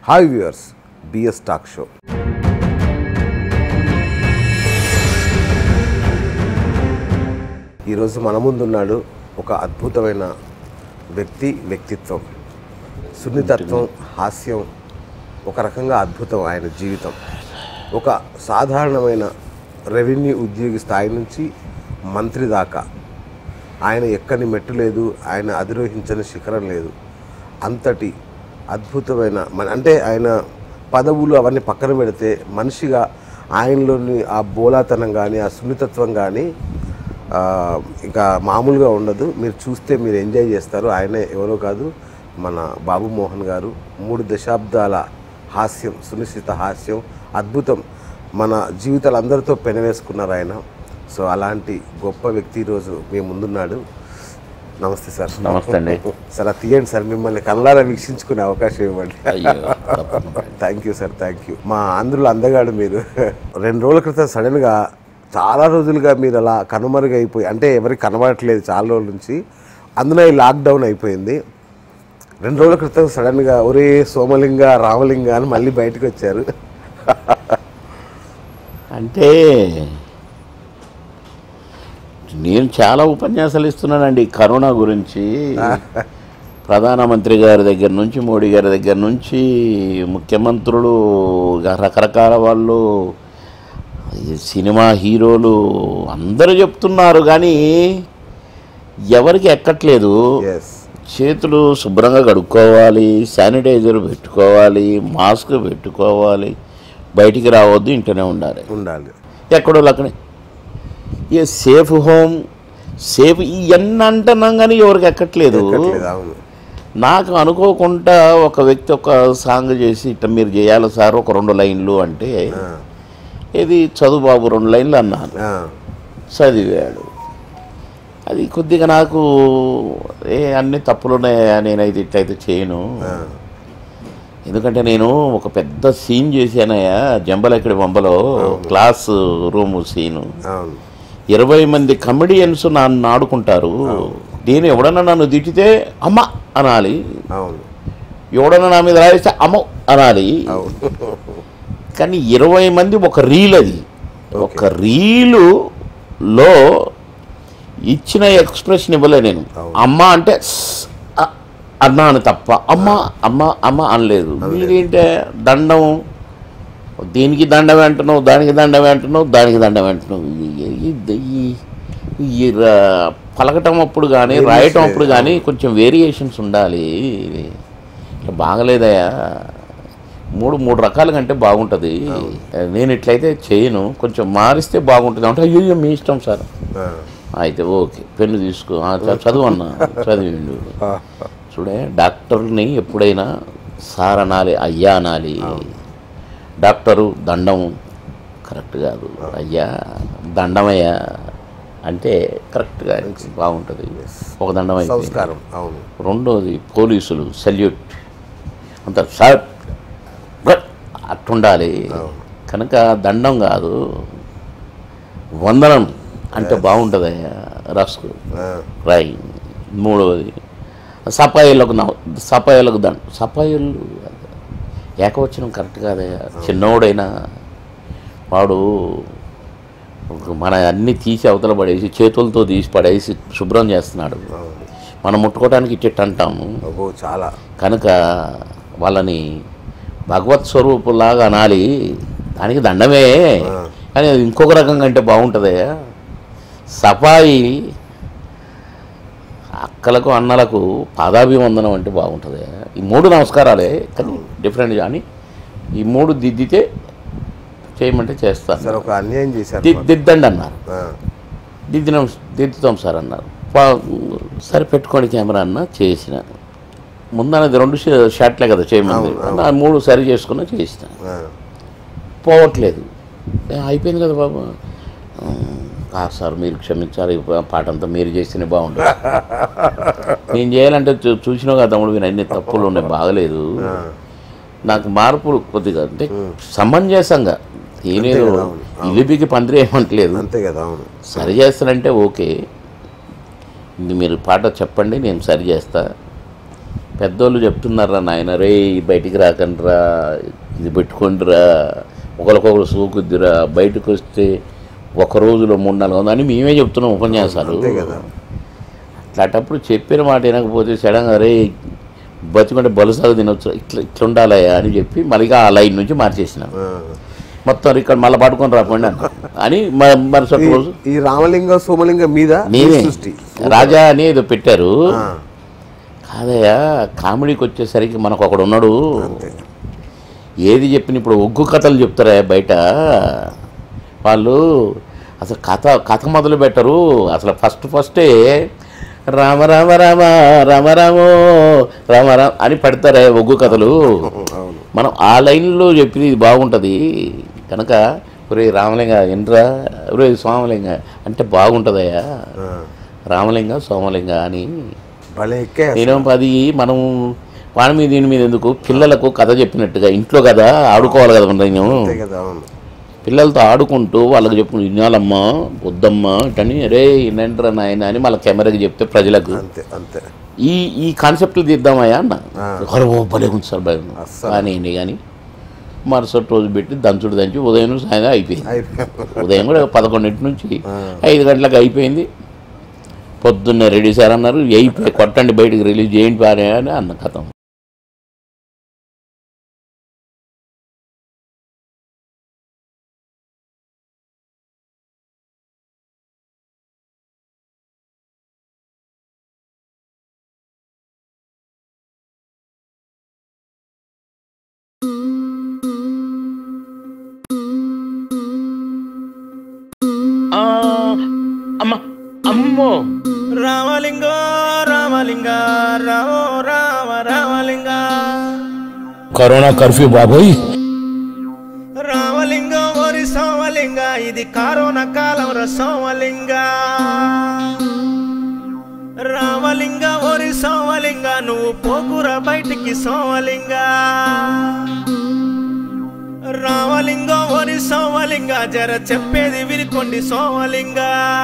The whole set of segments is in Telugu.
Hi viewers B S talk show ఈరోజు మన ముందున్నాడు ఒక అద్భుతమైన వ్యక్తి వ్యక్తిత్వం సున్నితత్వం హాస్యం ఒక రకంగా అద్భుతం ఆయన జీవితం ఒక సాధారణమైన రెవెన్యూ ఉద్యోగి స్థాయి నుంచి మంత్రి దాకా ఆయన ఎక్కని మెట్టు లేదు ఆయన అధిరోహించని శిఖరం లేదు అంతటి అద్భుతమైన మన అంటే ఆయన పదవులు అవన్నీ పక్కన పెడితే మనిషిగా ఆయనలోని ఆ బోలాతనం కానీ ఆ సున్నితత్వం కానీ ఆ, ఇంకా మామూలుగా ఉండదు మీరు చూస్తే మీరు ఎంజాయ్ చేస్తారు ఆయనే ఎవరో కాదు మన బాబు మోహన్ గారు మూడు దశాబ్దాల హాస్యం సునిశ్చిత హాస్యం అద్భుతం మన జీవితాలు అందరితో పెనవేసుకున్నారు ఆయన సో అలాంటి గొప్ప వ్యక్తి ఈరోజు మీ ముందున్నాడు నమస్తే సార్ నమస్తే అండి సార్ అది తీయండి సార్ మిమ్మల్ని కళ్ళారా వీక్షించుకునే అవకాశం ఇవ్వండి అయ్యో తప్పకుండా. Thank you sir thank you మా ఆంధ్రులు అందగాడు మీరు రెండు రోజుల క్రితం సడన్గా చాలా రోజులుగా మీరు అలా కనుమరుగైపోయి అంటే ఎవరికి కనబడట్లేదు చాలా రోజుల నుంచి అందులో ఈ లాక్డౌన్ అయిపోయింది రెండు రోజుల క్రితం సడన్గా ఒరే సోమలింగ రామలింగ అని మళ్ళీ బయటకు వచ్చారు అంటే నేను చాలా ఉపన్యాసాలు ఇస్తున్నానండి కరోనా గురించి ప్రధానమంత్రి గారి దగ్గర నుంచి మోడీ గారి దగ్గర నుంచి ముఖ్యమంత్రులు ఇక రకరకాల వాళ్ళు ఈ సినిమా హీరోలు అందరూ చెప్తున్నారు కానీ ఎవరికి ఎక్కట్లేదు ఎస్ చేతులు శుభ్రంగా కడుక్కోవాలి శానిటైజర్ పెట్టుకోవాలి మాస్క్ పెట్టుకోవాలి బయటికి రావద్దు ఇంట్లోనే ఉండాలి ఉండాలి ఎక్కడో అక్కడే ఏ సేఫ్ హోమ్ సేఫ్ ఇవన్నీ అంటున్నాం కానీ ఎవరికి ఎక్కట్లేదు ఎక్కట్లేదు, అవును నాకు అనుకోకుండా ఒక వ్యక్తి ఒక సాంగ్ చేసి ఇట్లా మీరు చేయాలి సార్ ఒక రెండు లైన్లు అంటే ఆ, ఇది చదువు బాబు రెండు లైన్లు అన్నాను ఆ, చదివాడు అది కొద్దిగా నాకు ఏ అన్ని తప్పులున్నాయా నేనైతే ఇట్లయితే చేయను ఆ, ఎందుకంటే నేను ఒక పెద్ద సీన్ చేశానయ్యా జంబలక్కడి వంబలో క్లాస్ రూమ్ సీను అవును ఇరవై మంది కమెడియన్స్ నన్ను ఆడుకుంటారు నేను ఎవడన్నా నన్ను తిట్టితే అమ్మ అనాలి అవును ఎవడన్నా నా మీద రాయిస్తే అమ్మ అనాలి అవును కానీ ఇరవై మంది ఒక రీల్ అది ఒక రీలులో ఇచ్చిన ఎక్స్ప్రెషన్ ఇవ్వలే నేను అవును. అమ్మ అంటే స్ అ- అన్నాను తప్ప అమ్మ అమ్మ అమ్మ అనలేదు మీరేంటే దండం దీనికి దండం అంటున్నావు దానికి దండం అంటున్నావు దానికి దండం అంటున్నావు ఈ- ఈ- ఈ- ఈ రా- పలకటం అప్పుడు కానీ రాయటం అప్పుడు కానీ కొంచెం వేరియేషన్స్ ఉండాలి ఇట్లా బాగలేదయా మూడు మూడు రకాలుగా అంటే బాగుంటుంది నేను ఇట్లయితే చేయను కొంచెం మారిస్తే బాగుంటుంది అంటే అయ్యో మీ ఇష్టం సార్ ఆ, అయితే ఓకే పెన్ను తీసుకో ఆ, చ- చదువు అన్న చదివిండు ఆ, చూడే డాక్టర్ని ఎప్పుడైనా సార్ అనాలి అయ్యా అనాలి డాక్టరు దండం కరెక్ట్ కాదు అయ్యా దండమయ్యా అంటే కరెక్ట్గా బాగుంటుంది ఒక దండం అయితే సంస్కారం అవును రెండోది పోలీసులు సల్యూట్ అంత సార్ గుడ్ అట్టుండాలి కనుక దండం కాదు వందనం అంటే బాగుంటుంది రస్కు ఆ, రై మూడవది సపాయిలకు నవ సపాయిలకు దండ సపాయిలు ఏకవచనం కరెక్ట్ కాదయ్యా చిన్నోడైనా వాడు ఒక మన అన్ని తీసి అవతల పడేసి చేతులతో తీసి పడేసి శుభ్రం చేస్తున్నాడు అవును మనం ముట్టుకోవడానికి ఇచ్చేట్టు అంటాము అబ్బో చాలా కనుక వాళ్ళని భగవత్ స్వరూపులాగా అనాలి దానికి దండమే కానీ అది ఇంకొక రకంగా అంటే బాగుంటుందయ్యా సఫాయి అక్కలకు అన్నలకు పాదాభివందనం అంటే బాగుంటుంది ఈ మూడు నమస్కారాలే కానీ డిఫరెంట్ కానీ ఈ మూడు దిద్దితే చేయమంటే చేస్తాను సార్ ఒక అన్యాయం చేశారు ది- దిద్దండి అన్నారు ఆ, దిద్దినాం దిద్దుతాం సార్ అన్నారు పా- సరే పెట్టుకోండి కెమెరా అన్న చేసిన ముందన్నది రెండు షా- షాట్లే కదా చేయమంది నా మూడు సరి చేసుకున్నా చేసిన ఆ, పోవట్లేదు ఏ, అయిపోయింది కదా బాబు "ఉమ్, కాదు సార్ మీరు క్షమించాలి ఈ పాట అంతా మీరు చేస్తేనే బాగుంటుంది నేను చేయాలంటే చూ- చూసినావు కదా తమ్ముడు మీరు అన్ని తప్పులు ఉన్నాయి బాగలేదు నాకు మార్పులు కొద్దిగా అంటే సమంజసంగా ఏనేదో ఇలిపికి పందిరి ఏమంటలేదు అంతే కదా అవును సరి చేస్తానంటే ఓకే ఇది మీరు పాట చెప్పండి నేను సరి చేస్తా పెద్దోళ్ళు చెప్తున్నారా నాయన రే బయటికి రాకండ్రా ఇది పెట్టుకోండిరా ఒకరికొకరు సూకుద్దిరా బయటకు వస్తే ఒక రోజులో మూడు నాలుగు వందలు అని మేమే చెప్తున్నాం ఉపన్యాసాలు అంతే కదా అట్లాంటప్పుడు చెప్పిన మాట వినకపోతే సడన్గా రే బతుకుంటే బలుసాగు తినొచ్చు ఇట్లా ఇట్లా ఉండాలయ్యా అని చెప్పి మళ్ళీ ఆ లైన్ నుంచి మార్చేసినాం ఆ. మొత్తం ఇక్కడ మళ్ళీ పట్టుకొని రాకండి అన్న అని మ- మరుసటి ఈ- రోజు ఈ రామలింగ సోమలింగ మీద మీ నేనే సృష్టి రాజా అని ఏదో పెట్టారు ఆ, కాదయ్యా కామెడీకి వచ్చేసరికి మనకు ఒకడు ఉన్నాడు అంతే ఏది చెప్పిన ఇప్పుడు ఒగ్గు కథలు చెప్తారా బయట వాళ్ళు అసలు కథ కథ మొదలు పెట్టరు అసలు ఫస్ట్ ఫస్టే రామ రామ రామ రామ రామో రామ రామ అని పెడతారే ఒగ్గు కథలు అవును మనం ఆ లైన్లో చెప్పింది ఇది బాగుంటుంది కనుక ఒరే రామలింగ ఏంట్రా ఒరే సోమలింగ అంటే బాగుంటుందయ్యా ఆ, రామలింగ సోమలింగ అని భలే ఎక్కే నేను అది మనం వాడి మీద దీని మీద ఎందుకు పిల్లలకు కథ చెప్పినట్టుగా ఇంట్లో కదా ఆడుకోవాలి కదా నేను అంతే కదా అవును పిల్లలతో ఆడుకుంటూ వాళ్ళకి చెప్పు వినాలమ్మా వద్దమ్మా ఇటని రే ఇన్నంటరా నాయన అని మళ్ళీ కెమెరాకి చెప్తే ప్రజలకు అంతే అంతే ఈ ఈ కాన్సెప్ట్లు తీద్దామయ్యా అన్న ఆ. ఒకరు ఓ భలే ఉంది సార్ భయం అస్సలు. కానీ కానీ మరుసటి రోజు పెట్టి దంచుడు దంచి ఉదయం సాయంత్రం అయిపోయింది అయిపోయింది ఉదయం కూడా పదకొండింటి నుంచి ఆ. ఐదు గంటలకు అయిపోయింది పొద్దున్నే రెడీ సార్ అన్నారు అయిపోయి కొట్టండి బయటికి రిలీజ్ చేయండి పారే అని అన్న కథం అమ్మ అమ్మో రామలింగ రామలింగ రామో రామ రామలింగ కరోనా కర్ఫ్యూ బాబోయ్ రామలింగ ఓరి సోమలింగ ఇది కరోనా కాలం రా సోమలింగ రామలింగ ఓరి సోమలింగ నువ్వు పోకురా బయటికి సోమలింగ రామలింగ ఓరి సోమలింగ జర చెప్పేది వినుకోండి సోమలింగ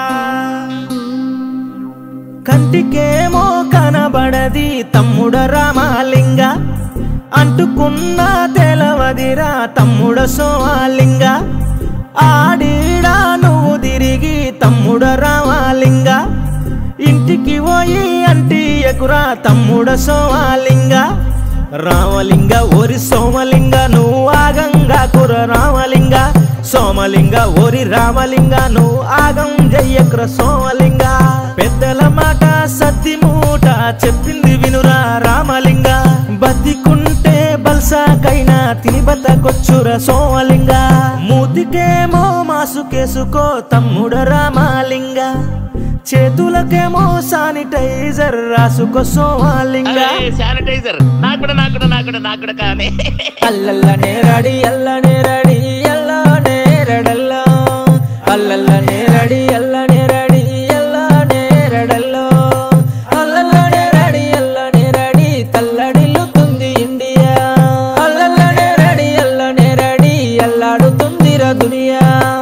కంటికేమో కనబడది తమ్ముడ రామలింగ అంటుకున్న తెలవదిరా తమ్ముడ సోమాలింగ ఆడిడా నువ్వు తిరిగి తమ్ముడ రామలింగ ఇంటికి పోయి అంటి ఎకురా తమ్ముడ సోమాలింగ రామలింగ ఓరి సోమలింగ నువ్వు ఆగంగా కుర రామలింగ సోమలింగ ఓరి రామలింగ నువ్వు ఆగం జయ్యకుర సోమలింగ పెద్దల మాట సత్తి మూట చెప్పింది వినురా రామలింగ బతికుంటే బల్సాకైనా తిని బతకొచ్చుర సోమలింగ మూతికేమో మాసుకేసుకో తమ్ముడ రామలింగ చేతులకేమో శానిటైజర్ రాసుకో సోమలింగ శానిటైజర్ నాకు కూడా నాకు కూడా నాకు కూడా నాకు కూడా కానీ అల్లల్ల నేరడి అల్ల నేరడి అల్ల నేరడల్లో అల్లల్ల నేరడి అల్ల నేరడి అల్ల నేరడల్లో అల్లల్ల నేరడి అల్ల నేరడి తల్లడిల్లుతుంది ఇండియా అల్లల్ల నేరడి అల్ల నేరడి అల్లాడుతుందిరా దునియా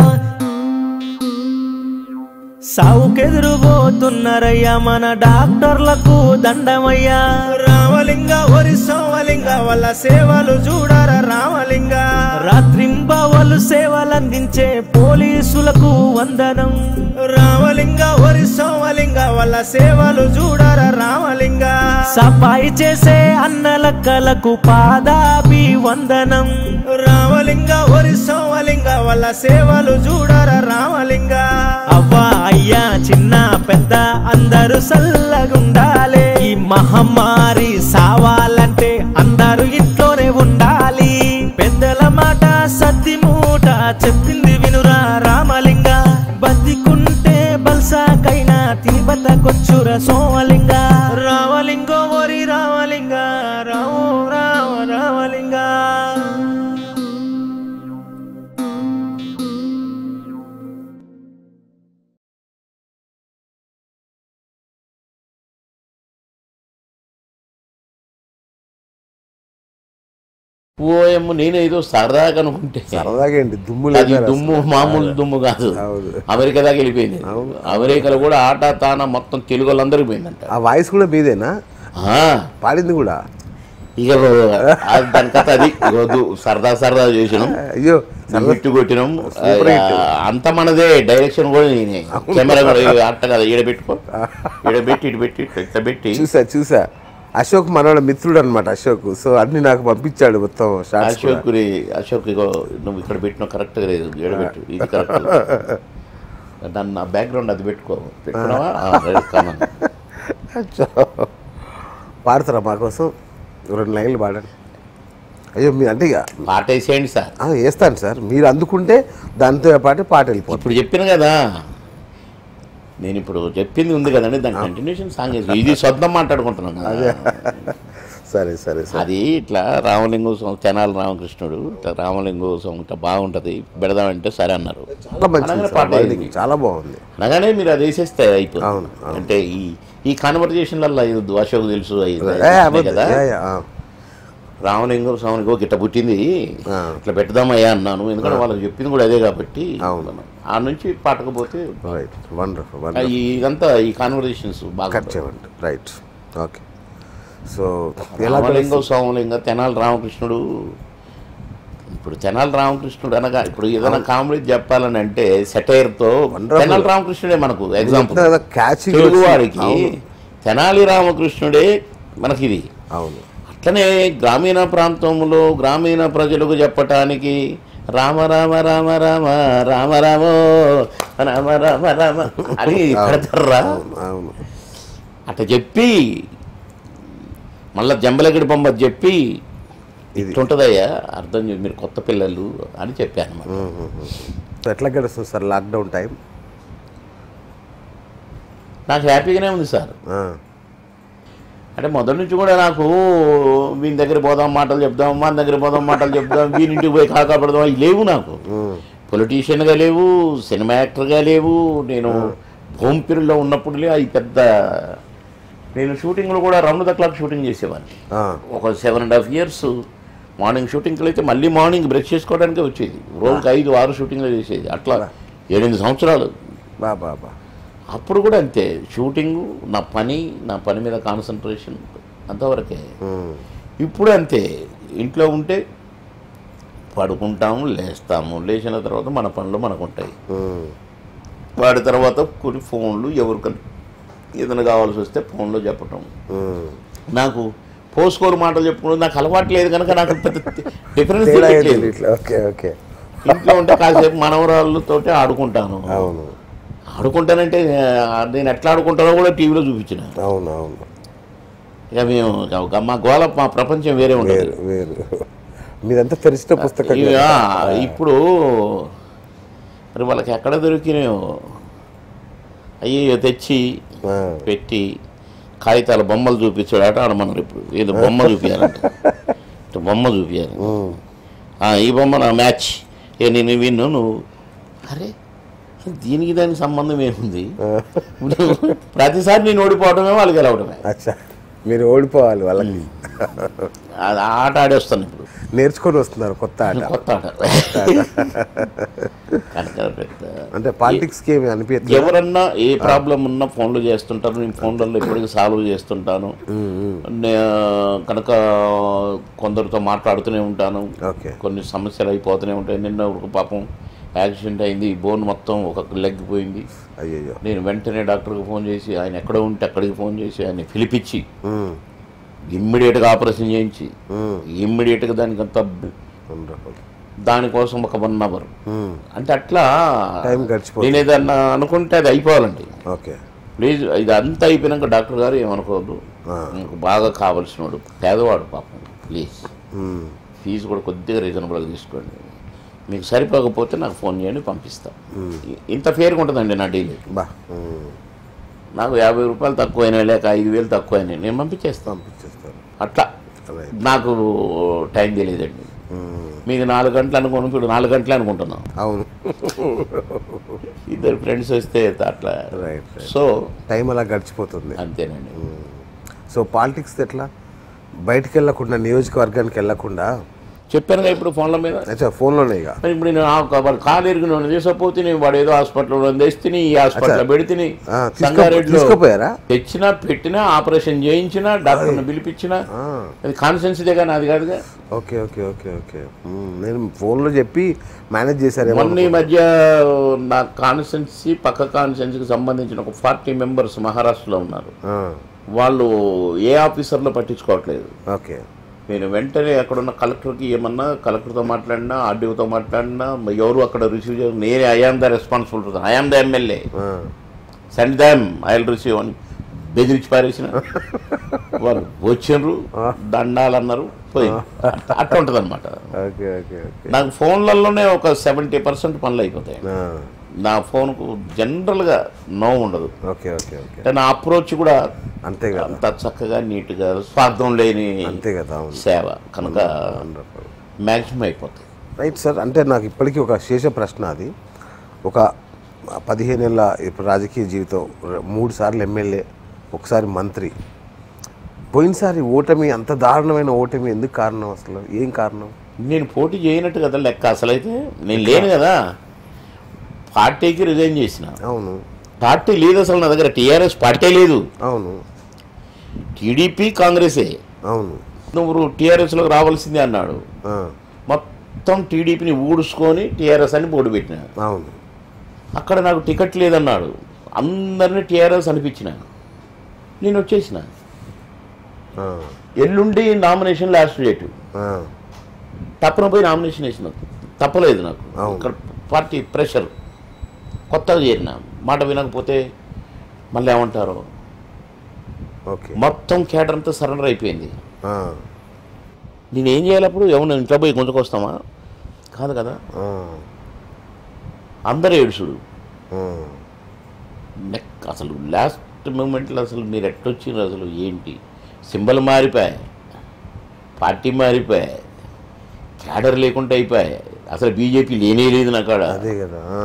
సావుకెదురుబోతున్నారయ్యా మన డాక్టర్లకు దండమయ్యా రామలింగ ఒరి సోమలింగ వాళ్ళ సేవలు చూడరా రామలింగ రాత్రింబవలు సేవలందించే పోలీసులకు వందనం రామలింగ ఒరి సోమలింగ వాళ్ళ సేవలు చూడరా రామలింగ సఫాయి చేసే అన్నలక్కలకు పాదాభి వందనం రామలింగ ఒరి సోమలింగ వాళ్ళ సేవలు చూడరా రామలింగ అవ్వా అయ్యా చిన్న పెద్ద అందరూ సల్లగుండాలి ఈ మహమ్మారి సావాలంటే అందరూ ఇంట్లోనే ఉండాలి పెద్దల మాట సత్తి మూట చెప్పింది వినురా రామలింగ బతికుంటే బల్సాకైనా తిబతకొచ్చుర సోమలింగ రామలింగో ఓరి రామలింగ రామో రామ రామలింగ పోయమ్మ నేను ఏదో సరదాగా అనుకుంటే సరదాగా ఏంటి దుమ్ము అది లేదు దుమ్ము మామూలు దుమ్ము కాదు అవును. అమెరికా దాకా వెళ్ళిపోయింది అమెరికాలో కూడా ఆట తాన మొత్తం తెలుగు వాళ్ళందరికీ పోయిందంట ఆ వాయిస్ కూడా మీదేనా ఆ, పాడింది కూడా ఇక అది దాని కథ అది ఇక వద్దు సరదా సరదా చేసినాం అయ్యో హిట్ కొట్టినాం Super hit. ఆ, అంత మనదే డైరెక్షన్ కూడా నేనే కెమెరా కూడా ఇక అట్ట కదా ఈడ పెట్టుకో ఈడ పెట్టి ఇటు పెట్టి ఇట్లా ఇట్లా పెట్టి చూసా చూసా అశోక్ మనోడ మిత్రుడు అనమాట అశోక్ సో అన్ని నాకు పంపించాడు మొత్తం షార్ట్స్ కూడా. అశోక్ అశోక్ ఇగో నువ్వు ఇక్కడ పెట్టిన కరెక్ట్గా లేదు ఈడ పెట్టు ఇది కరెక్ట్ దాన్ని నా బ్యాక్గ్రౌండ్ అది పెట్టుకో పెట్టుకున్నావా ఆ, రైట్, come on. అచ్చా. పాడతారా మా కోసం రెండు లైన్లు పాడండి అయ్యో మీ అంటే ఇక పాట వేసేయండి సార్ ఆ, వేస్తాను సార్ మీరు అందుకుంటే దాంతో పాటు పాట వెళ్ళిపోతుంది ఇప్పుడు చెప్పిన కదా నేను ఇప్పుడు చెప్పింది ఉంది కదండి దాని కంటిన్యూషన్ సాంగ్ వేసి ఇది సొంతం మాట్లాడుకుంటున్నాను కదా. సరే సరే సరే అది ఇట్లా రామలింగోత్సవం తెనాలి రామకృష్ణుడు ఇట్లా రామలింగోత్సవం ఇట్లా బాగుంటుంది పెడదామంటే సరే అన్నారు చాలా మంచిది అనగానే సార్ పాట వర్డింగ్ అయింది. చాలా బాగుంది అనగానే మీరు అది వేసేస్తే అయిపోతుంది అవును, అవును. అంటే ఈ ఈ కాన్వర్జేషన్లలో ఇది అశోక్ తెలుసు అయి- ఏ, ఉన్నాయి అబద్ధం. కదా యా, యా, ఆ. రామలింగం స్వామికి ఒక ఇట్లా పుట్టింది ఆ. ఇట్లా పెడదామయ్యా అన్నాను ఎందుకంటే వాళ్ళకి చెప్పింది కూడా అదే కాబట్టి అవును. ఆ నుంచి పాటకపోతే రైట్ వండర్ఫుల్ ఆ, వండర్ఫుల్ ఈ- ఇదంతా ఈ కాన్వర్జేషన్స్ బాగా కట్ చేయండి రైట్ ఓకే సో ఎలా రామలింగం సోమలింగ తెనాలి రామకృష్ణుడు ఇప్పుడు తెనాలి రామకృష్ణుడు అనగా ఇప్పుడు ఏదైనా కామెడీ చెప్పాలని అంటే సెటైర్తో Wonderful. తెనాలి రామకృష్ణుడే మనకు ఎగ్జాంపుల్ క్యాచ్ తెలుగు వారికి తెనాలి రామకృష్ణుడే మనకి ఇది అవును అట్లనే గ్రామీణ ప్రాంతంలో గ్రామీణ ప్రజలకు చెప్పటానికి రామ రామ రామ రామ రామ రామో రామ రామ రామ అని పెడతారా అవును అవును అట్లా చెప్పి మళ్ళా జంబలగిడి బొమ్మ చెప్పి ఇది. ఇట్లుంటుందయ్యా అర్థం చేయండి మీరు కొత్త పిల్లలు అని చెప్పాను అన్నమాట సో ఎట్లా గడుస్తుంది సార్ లాక్డౌన్ టైం నాకు హ్యాపీగానే ఉంది సార్ అంటే మొదటి నుంచి కూడా నాకు వీని దగ్గర పోదాం మాటలు చెప్దాం మన దగ్గర పోదాం మాటలు చెప్దాం వీనింటికి పోయి కాకా పెడదాం అవి లేవు నాకు పొలిటీషియన్గా లేవు సినిమా యాక్టర్గా లేవు నేను హోమ్ పీరియడ్లో ఉన్నప్పుడు లే- అవి పెద్ద నేను షూటింగ్లో కూడా రౌండ్ ద క్లాక్ షూటింగ్ చేసేవాడిని ఒక seven and half years morning షూటింగ్కి అయితే మళ్ళీ మార్నింగ్ బ్రష్ చేసుకోవడానికే వచ్చేది రోజుకి ఐదు ఆరు షూటింగ్లు చేసేది అట్లా ఏడెనిమిది సంవత్సరాలు బా బా బా అప్పుడు కూడా అంతే షూటింగు నా పని నా పని మీద కాన్సన్ట్రేషన్ అంతవరకే ఉమ్. ఇప్పుడు అంతే ఇంట్లో ఉంటే పడుకుంటాము లేస్తాము లేచిన తర్వాత మన పనులు మనకు ఉంటాయి ఉమ్. వాడి తర్వాత కొన్ని ఫోన్లు ఎవరికైనా ఏదైనా కావాల్సి వస్తే ఫోన్లో చెప్పటం ఉమ్. నాకు పోసుకోలు మాటలు చెప్పుకోవడం నాకు అలవాటు లేదు కనుక నాకు పెద్ద డిఫరెన్స్ తేడా ఏం తెలియట్లేదు తెలియట్లే. ఓకే ఓకే ఇంట్లో ఉంటే కాసేపు మనవరాళ్ళతోటి ఆడుకుంటాను అవును ఆడుకుంటానంటే ఆ, నేను ఎట్లా ఆడుకుంటానో కూడా టీవీలో చూపించిన అవును అవును ఇక మేము ఇక మా గోళ మా ప్రపంచం వేరే ఉండదు వేరు వేరు మీదంతా తెరిచిన పుస్తకం ఇక కదా. ఇప్పుడు మరి వాళ్ళకి ఎక్కడ దొరికినాయో అయ్యో తెచ్చి ఆ. పెట్టి కాగితాల బొమ్మలు చూపించాడు ఆట ఆడమన్నారు ఇప్పుడు ఏదో బొమ్మ చూపించాలంట ఇట్లా బొమ్మ చూపించాలి ఉమ్. ఆ, ఈ బొమ్మ నా మ్యాచ్ ఏ నేను విన్ను నువ్వు అరే దీనికి దానికి సంబంధం ఏముంది ప్రతిసారి నేను ఓడిపోవడమే వాళ్ళకి గెలవడమే అచ్చా మీరు ఓడిపోవాలి వాళ్ళకి అది ఆట ఆడేస్తాను ఇప్పుడు నేర్చుకొని వస్తున్నారు కొత్త ఆట కొత్త ఆట కనుక పెద్ద అంటే పాలిటిక్స్కి ఏమి అనిపించలేదు ఎవరన్నా ఏ ప్రాబ్లం ఉన్నా ఫోన్లు చేస్తుంటారు నేను ఫోన్లలో ఇప్పటికీ సాల్వ్ చేస్తుంటాను నే- కనుక కొందరితో మాట్లాడుతూనే ఉంటాను ఓకే కొన్ని సమస్యలు అయిపోతూనే ఉంటాయి నిన్న ఒక పాపం యాక్సిడెంట్ అయింది బోన్ మొత్తం ఒక లెగ్ పోయింది అయ్యయ్యో నేను వెంటనే డాక్టర్కి ఫోన్ చేసి ఆయన ఎక్కడ ఉంటే అక్కడికి ఫోన్ చేసి ఆయన పిలిపించి ఉమ్. ఇమ్మీడియట్గా ఆపరేషన్ చేయించి ఉమ్. ఇమ్మీడియట్గా దానికి అంత వండర్ఫుల్ దానికోసం ఒక వన్ అవర్ ఉమ్. అంటే అట్లా టైం గడిచిపోతుంది. నేను ఏదన్నా అనుకుంటే అది అయిపోవాలండి ఓకే ప్లీజ్ ఇది అంతా అయిపోయినాక డాక్టర్ గారు ఏమనుకోవద్దు ఆ. నాకు బాగా కావలసినవాడు పేదవాడు పాపం ప్లీజ్ ఉమ్. ఫీజు కూడా కొద్దిగా రీజనబుల్గా తీసుకోండి మీకు సరిపోకపోతే నాకు ఫోన్ చేయండి పంపిస్తా ఇంత ఫేర్గా ఉంటుందండి నా డీల్ బా ఉమ్. నాకు యాభై రూపాయలు తక్కువైనాయి లేక ఐదు వేలు తక్కువైనాయి నేను పంపించేస్తాను పంపించేస్తారు అట్లా రైట్ నాకు టైం తెలియదండి ఉమ్. మీకు నాలుగు గంటలు అనుకోను ఇప్పుడు నాలుగు గంటలు అనుకుంటున్నాం అవును ఇద్దరు ఫ్రెండ్స్ వస్తే అట్లా రైట్ రైట్ సో టైం అలా గడిచిపోతుంది చెప్పానుగా ఇప్పుడు ఫోన్ల మీద అచ్చా ఫోన్లోనే ఇక మరి ఇప్పుడు నేను ఆ- వాడు కాలు ఎరిగిన తీసుకపోతే నేను వాడు ఏదో హాస్పిటల్లో తెస్తే ఈ హాస్పిటల్లో పెడితే ఆ, తీసుకు- సంగారెడ్డిలో తీసుకుపోయారా తెచ్చినా పెట్టినా ఆపరేషన్ చేయించినా డాక్టర్ని పిలిపించినా ఆ, అది కాన్సెన్స్దే కానీ అది కాదుగా ఓకే ఓకే ఓకే ఓకే మ్మ్. నేను ఫోన్లో చెప్పి మేనేజ్ చేశారేమో మొన్న ఈ మధ్య నా కాన్స్టెన్సీ పక్క కాన్స్టెన్సీకి సంబంధించిన ఒక ఫార్టీ మెంబర్స్ మహారాష్ట్రలో ఉన్నారు ఆ, వాళ్ళు ఏ ఆఫీసర్లో పట్టించుకోవట్లేదు ఓకే నేను వెంటనే అక్కడున్న కలెక్టర్కి ఏమన్నా కలెక్టర్తో మాట్లాడినా ఆర్డీఓతో మాట్లాడినా మరి ఎవరు అక్కడ రిసీవ్ చేయాలి నేనే I am the responsible I am the MLA ఆ, send them I will receive అని బెదిరించి పారేసిన వాళ్ళు వచ్చిండ్రు దండాలు అన్నారు పోయింది అట్లా ఉంటుంది అనమాట ఓకే ఓకే ఓకే నాకు ఫోన్లలోనే ఒక సెవెంటీ పర్సెంట్ పనులు అయిపోతాయి ఆ, నా ఫోన్కు జనరల్గా నో ఉండదు ఓకే ఓకే ఓకే అంటే నా అప్రోచ్ కూడా అంతే కదా అంత చక్కగా నీట్గా స్వార్థం లేని అంతే కదా అవును సేవ కనుక వండర్ఫుల్ మ్యాక్సిమం అయిపోతుంది రైట్ సార్ అంటే నాకు ఇప్పటికీ ఒక శేష ప్రశ్న అది ఒక పదిహేనేళ్ళ ఇప్పుడు రాజకీయ జీవితం ర- మూడు సార్లు ఎమ్మెల్యే ఒకసారి మంత్రి పోయినసారి ఓటమి అంత దారుణమైన ఓటమి ఎందుకు కారణం అసలు ఏం కారణం నేను పోటీ చేయనట్టు కదా లెక్క అసలైతే నేను లేను కదా పార్టీకి రిజైన్ చేసిన అవును పార్టీ లేదు అసలు నా దగ్గర టీఆర్ఎస్ పార్టీ లేదు అవును టీడీపీ కాంగ్రెసే అవును నువ్వు టీఆర్ఎస్లోకి రావాల్సిందే అన్నాడు ఆ, మొత్తం టీడీపీని ఊడుచుకొని టీఆర్ఎస్ అని బోర్డు పెట్టిన అవును అక్కడ నాకు టికెట్ లేదన్నాడు అందరినీ టీఆర్ఎస్ అనిపించిన నేను వచ్చేసిన ఆ, ఎల్లుండి నామినేషన్ లాస్ట్ డేటు ఆ, తప్పన పోయి నామినేషన్ వేసిన తప్పలేదు నాకు అవును. ఇక్కడ పార్టీ ప్రెషర్ కొత్తగా చేరిన మాట వినకపోతే మళ్ళీ ఏమంటారు ఓకే మొత్తం కేటర్ అంతా సరెండర్ అయిపోయింది ఆ, నేను ఏం చేయాలి అప్పుడు ఎవరు ఇంట్లో పోయి గుంజుకొస్తామా కాదు కదా ఆ, అందరూ ఏడుచుడు ఆ, నెక్ అసలు లాస్ట్ మూమెంట్లో అసలు మీరు ఎట్టొచ్చిండ్రు అసలు ఏంటి సింబల్ మారిపోయాయి పార్టీ మారిపోయాయి క్యాడర్ లేకుండా అయిపోయాయి అసలు బీజేపీ లేనే లేదు నా కాడ అదే కదా ఆ,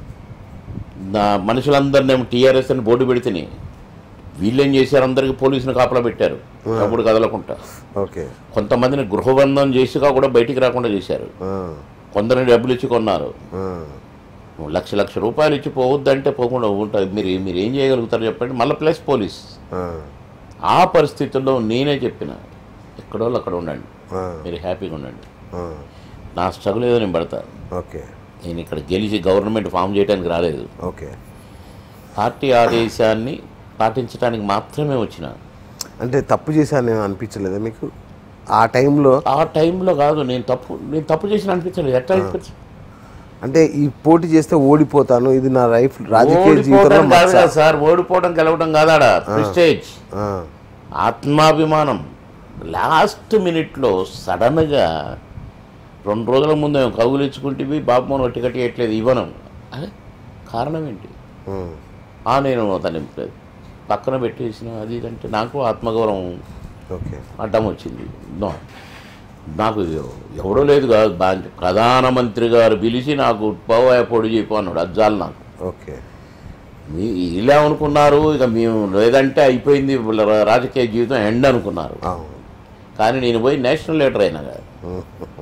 నా మనుషులందరినీ టీఆర్ఎస్ అని బోర్డు పెడితేనే వీళ్ళేం చేశారు అందరికి పోలీసులు కాపలా పెట్టారు అప్పుడు కదలకుండా ఓకే కొంతమందిని గృహబంధం చేసిగా కూడా బయటికి రాకుండా చేశారు ఆ, కొందరిని డబ్బులు ఇచ్చి కొన్నారు ఆ, లక్ష లక్ష రూపాయలు ఇచ్చి పోవద్దంటే పోకుండా ఉంటుంది మీరు మీరు ఏం చేయగలుగుతారు చెప్పండి మళ్ళీ ప్లస్ పోలీస్ ఆ, ఆ పరిస్థితుల్లో నేనే చెప్పిన ఎక్కడో అక్కడ ఉండండి ఆ, మీరు హ్యాపీగా ఉండండి ఆ, నా స్ట్రగుల్ ఏదో నేను పడతా ఓకే నేను ఇక్కడ గెలిచి గవర్నమెంట్ ఫామ్ చేయడానికి రాలేదు ఓకే పార్టీ ఆదేశాన్ని పాటించడానికి మాత్రమే వచ్చిన అంటే తప్పు చేశాను అనిపించలేదా మీకు ఆ టైంలో ఆ టైంలో కాదు నేను తప్పు నేను తప్పు చేసిన అనిపించలేదు ఎట్లా అనిపించలేదు అంటే ఈ పోటీ చేస్తే ఓడిపోతాను ఇది నా లైఫ్ రాజకీయ జీవితంలో ఓడిపోవడం కాదు మచ్చ. కదా సార్ ఓడిపోవడం గెలవడం కాదాడ ప్రిస్టేజ్ ఆ, ఆత్మాభిమానం లాస్ట్ మినిట్లో సడన్గా రెండు రోజుల ముందు మేము కౌగులించుకుంటే బాబు మనం టికెట్ ఇవ్వట్లేదు ఇవ్వను అదే కారణం ఏంటి ఉమ్, ఆ నేను అతని పక్కన పెట్టేసిన అది ఇది అంటే నాకు ఆత్మగౌరవం ఓకే అడ్డం వచ్చింది నో నాకు ఎవడో లేదు కాదు బా- ప్రధానమంత్రి గారు పిలిచి నాకు పోవాయ పొడి చెప్పు అన్నాడు అది చాలు నాకు ఓకే మీ ఇలా అనుకున్నారు ఇక మేము లేదంటే అయిపోయింది వీళ్ళ రా- రాజకీయ జీవితం ఎండ్ అనుకున్నారు అవును కానీ నేను పోయి నేషనల్ లీడర్ అయినా కదా ఉమ్,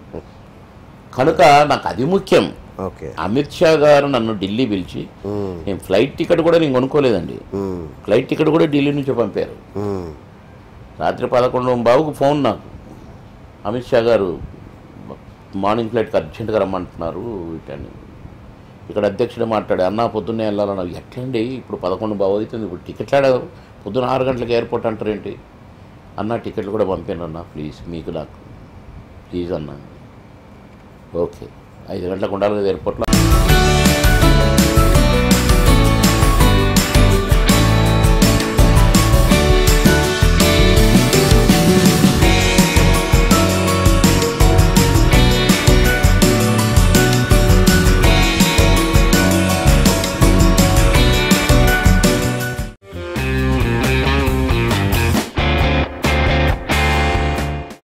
కనుక నాకు అది ముఖ్యం ఓకే అమిత్ షా గారు నన్ను ఢిల్లీ పిలిచి ఉమ్, నేను ఫ్లైట్ టికెట్ కూడా నేను కొనుక్కోలేదండి ఉమ్, ఫ్లైట్ టికెట్ కూడా ఢిల్లీ నుంచి పంపారు ఉమ్, రాత్రి పదకొండు బాబుకు ఫోన్ నాకు అమిత్ షా గారు మార్నింగ్ ఫ్లైట్కి అర్జెంట్గా రమ్మంటున్నారు ఇటని ఇక్కడ అధ్యక్షుడు మాట్లాడి అన్న పొద్దున్నే వెళ్ళాలన్నా ఎట్లండి ఇప్పుడు పదకొండు బాబు అవుతుంది ఇప్పుడు టికెట్లు ఆడారు పొద్దున్న ఆరు గంటలకు ఎయిర్పోర్ట్ అంటారేంటి అన్న టికెట్లు కూడా పంపాను అన్న ప్లీజ్ మీకు నాకు ప్లీజ్ అన్న ఓకే ఐదు గంటలకు ఉండాలి కదా ఎయిర్పోర్ట్లో